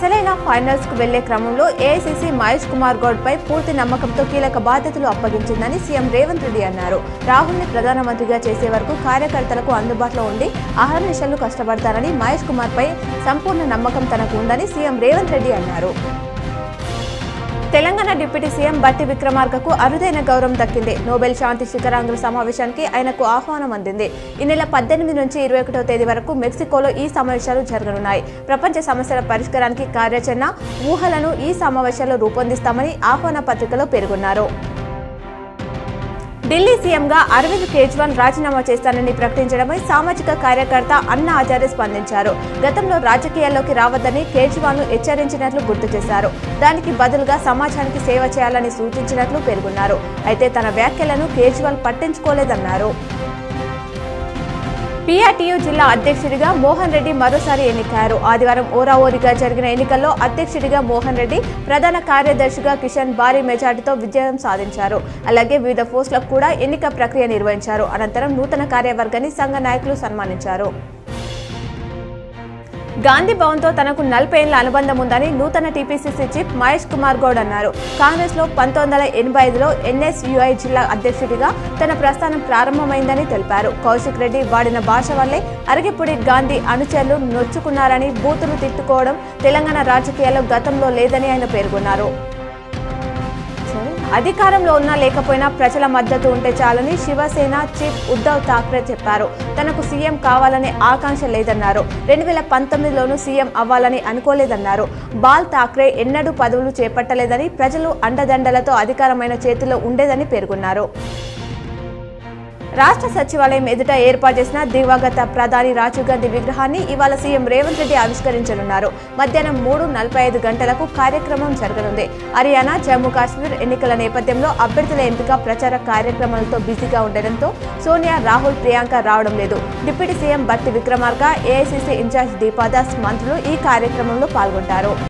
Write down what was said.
అసలైన ఫైనల్స్ కు వెళ్లే క్రమంలో ఏఐసీసీ మహేష్ కుమార్ గౌడ్ పై పూర్తి నమ్మకంతో కీలక బాధ్యతలు అప్పగించిందని సీఎం రేవంత్ రెడ్డి అన్నారు రాహుల్ ని ప్రధానమంత్రిగా చేసే వరకు కార్యకర్తలకు అందుబాటులో ఉండి అహర్నిశలు కష్టపడతారని మహేష్ కుమార్ పై సంపూర్ణ నమ్మకం తనకు ఉందని సీఎం రేవంత్ రెడ్డి అన్నారు తెలంగాణ డిప్యూటీ సీఎం బట్టి విక్రమార్కకు అరుదైన గౌరవం దక్కింది నోబెల్ శాంతి శిఖరాంగుల సమావేశానికి ఆయనకు ఆహ్వానం అందింది ఈ నెల పద్దెనిమిది నుంచి ఇరవై ఒకటో తేదీ వరకు మెక్సికోలో ఈ సమావేశాలు జరగనున్నాయి ప్రపంచ సమస్యల పరిష్కారానికి కార్యాచరణ ఊహలను ఈ సమావేశాల్లో రూపొందిస్తామని ఆహ్వాన పత్రికలో పేర్కొన్నారు ఢిల్లీ సీఎంగా అరవింద్ కేజ్రీవాల్ రాజీనామా చేస్తానని ప్రకటించడమై సామాజిక కార్యకర్త అన్నా ఆచార్య స్పందించారు గతంలో రాజకీయాల్లోకి రావద్దని కేజ్రీవాల్ హెచ్చరించినట్లు గుర్తు చేశారు దానికి బదులుగా సమాజానికి సేవ చేయాలని సూచించినట్లు పేర్కొన్నారు అయితే తన వ్యాఖ్యలను కేజ్రీవాల్ పట్టించుకోలేదన్నారు పీఆర్టీయూ జిల్లా అధ్యక్షుడిగా మోహన్ రెడ్డి మరోసారి ఎన్నికయ్యారు ఆదివారం ఓరాఓరిగా జరిగిన ఎన్నికల్లో అధ్యక్షుడిగా మోహన్ రెడ్డి ప్రధాన కార్యదర్శిగా కిషన్ భారీ మెజార్టీతో విజయం సాధించారు అలాగే వివిధ పోస్టులకు కూడా ఎన్నిక ప్రక్రియ నిర్వహించారు అనంతరం నూతన కార్యవర్గాన్ని సంఘ నాయకులు సన్మానించారు గాంధీ భవన్తో తనకు నలభై ఏళ్ల అనుబంధం ఉందని నూతన టీపీసీసీ చీఫ్ మహేష్ కుమార్ గౌడ్ అన్నారు కాంగ్రెస్ లో పంతొమ్మిది వందల ఎనభై ఐదులో ఎన్ఎస్యుఐ జిల్లా అధ్యక్షుడిగా తన ప్రస్థానం ప్రారంభమైందని తెలిపారు కౌశిక్ రెడ్డి వాడిన భాష వల్లే అరగిపుడి గాంధీ అనుచరులు నొచ్చుకున్నారని బూతులు తిట్టుకోవడం తెలంగాణ రాజకీయాల్లో గతంలో లేదని ఆయన పేర్కొన్నారు అధికారంలో ఉన్నా లేకపోయినా ప్రజల మద్దతు ఉంటే చాలని శివసేన చీఫ్ ఉద్ధవ్ ఠాక్రే చెప్పారు తనకు సీఎం కావాలనే ఆకాంక్ష లేదన్నారు రెండు వేల పంతొమ్మిదిలోనూ సీఎం అవ్వాలని అనుకోలేదన్నారు బాల్ ఠాక్రే ఎన్నడూ పదవులు చేపట్టలేదని ప్రజలు అండదండలతో అధికారమైన చేతిలో ఉండేదని పేర్కొన్నారు రాష్ట్ర సచివాలయం ఎదుట ఏర్పాటు చేసిన దివంగత ప్రధాని రాజీవ్ గాంధీ విగ్రహాన్ని ఇవాళ సీఎం రేవంత్ రెడ్డి ఆవిష్కరించనున్నారు మధ్యాహ్నం మూడు నలభై ఐదు గంటలకు కార్యక్రమం జరగనుంది హర్యానా జమ్మూ కాశ్మీర్ ఎన్నికల నేపథ్యంలో అభ్యర్థుల ఎంపిక ప్రచార కార్యక్రమాలతో బిజీగా ఉండడంతో సోనియా రాహుల్ ప్రియాంక రావడం లేదు డిప్యూటీ సీఎం బట్టి విక్రమార్క ఏఐసీసీ ఇన్ఛార్జ్ దీపాదాస్ మంత్రులు ఈ కార్యక్రమంలో పాల్గొంటారు